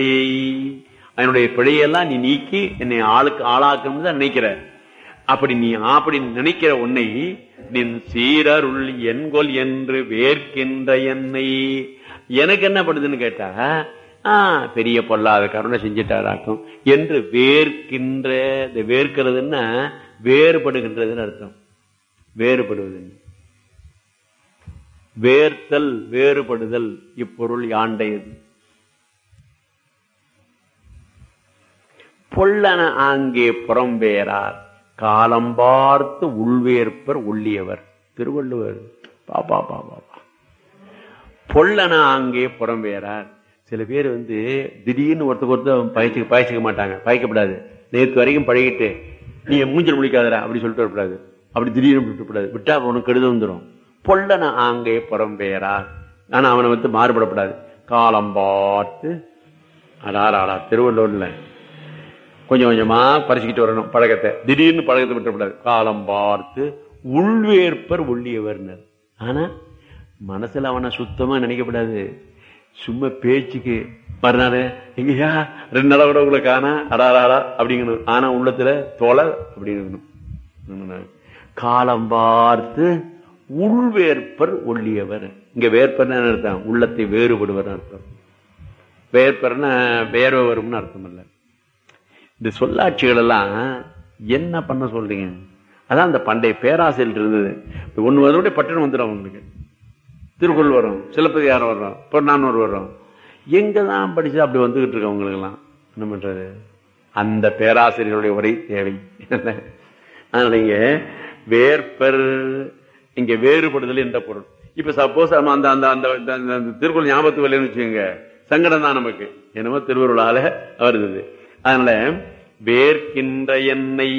என்னுடைய பிழையெல்லாம் நீ நீக்கி என்னை ஆளுக்கு ஆளாக்கணும்னு தான் நினைக்கிற அப்படி நீ அப்படி நினைக்கிற உன்னை நின் சீரருள் என்கொல் என்று வேர்க்கின்ற என்னை எனக்கு என்ன பண்ணுதுன்னு கேட்டா ஆ பெரிய பொல்லாத கருணை செஞ்சிட்டாராக்கும் என்று வேர்க்கின்ற இந்த வேர்க்கிறதுன்னா வேறுபடுகின்றதுன்னு அர்த்தம் வேறுபடுவது வேர்த்தல் வேறுபடுதல் இப்பொருள் யாண்டையது பொல்லன ஆங்கே புறம்பேரார் காலம் பார்த்து உள்வேற்பர் உள்ளியவர் திருவள்ளுவர் பாப்பா பாப்பா பொல்லன ஆங்கே புறம்பேரார் சில பேர் வந்து திடீர்னு ஒருத்தருக்கு ஒருத்தர் பயிற்சிக்க பயிற்சிக்க மாட்டாங்க பயிக்கப்படாது நேற்று வரைக்கும் பழகிட்டு நீ மூஞ்சல் முடிக்காதடா அப்படி சொல்லிட்டு வரக்கூடாது அப்படி திடீர்னு விட்டுக்கூடாது விட்டா உனக்கு கெடுதல் வந்துடும் பொல்லன ஆங்கே புறம்பேரார் ஆனா அவனை வந்து மாறுபடப்படாது காலம் பார்த்து அடாராடா திருவள்ளூர்ல கொஞ்சம் கொஞ்சமா பறிச்சுக்கிட்டு வரணும் பழக்கத்தை திடீர்னு பழக்கத்தை விட்டுறக்கூடாது காலம் பார்த்து உள்வேற்பர் உள்ளியவர்னர் ஆனா மனசுல அவனை சுத்தமா நினைக்கப்படாது சும்மா பேச்சுக்கு மறுநாள் எங்கயா ரெண்டு நாளா கூட உங்களை காணா அடாராடா அப்படிங்கணும் ஆனா உள்ளத்துல தோலை அப்படிங்கணும் காலம் பார்த்து உள்வேற்பர் ஒள்ளியவர் இங்க வேற்பர் அர்த்தம் உள்ளத்தை வேறுபடுவர் அர்த்தம் வேற்பர்னா வேர்வை வரும்னு அர்த்தம் இல்லை இந்த சொல்லாட்சிகள் எல்லாம் என்ன பண்ண சொல்றீங்க அதான் அந்த பண்டைய பேராசிரியர் இருந்தது ஒண்ணு வருடைய பட்டணம் வந்துடும் அவங்களுக்கு திருக்குறள் வரும் சிலப்பதிகாரம் வரும் பொன்னானூர் வரும் எங்க தான் படிச்சு அப்படி வந்துகிட்டு இருக்கு அவங்களுக்கு எல்லாம் என்ன பண்றது அந்த பேராசிரியருடைய உரை தேவை அதனால இங்க வேற்பர் இங்க வேறுபடுதல் என்ற பொருள் இப்ப சப்போஸ் அந்த அந்த அந்த திருக்குறள் ஞாபகத்து வரலன்னு வச்சுக்கோங்க சங்கடம் தான் நமக்கு என்னமோ திருவருளால வருது அதனால வேர்க்கின்ற என்னை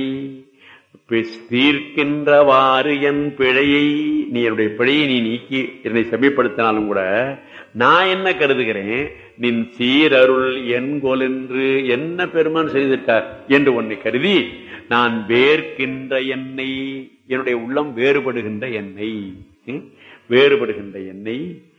தீர்க்கின்றவாறு என் பிழையை நீ என்னுடைய பிழையை நீ நீக்கி என்னை செம்மைப்படுத்தினாலும் கூட நான் என்ன கருதுகிறேன் நின் சீரருள் என்கொல் என்று என்ன பெருமான் செய்திருக்கார் என்று உன்னை கருதி நான் வேர்க்கின்ற என்னை என்னுடைய உள்ளம் வேறுபடுகின்ற என்னை வேறுபடுகின்ற என்னை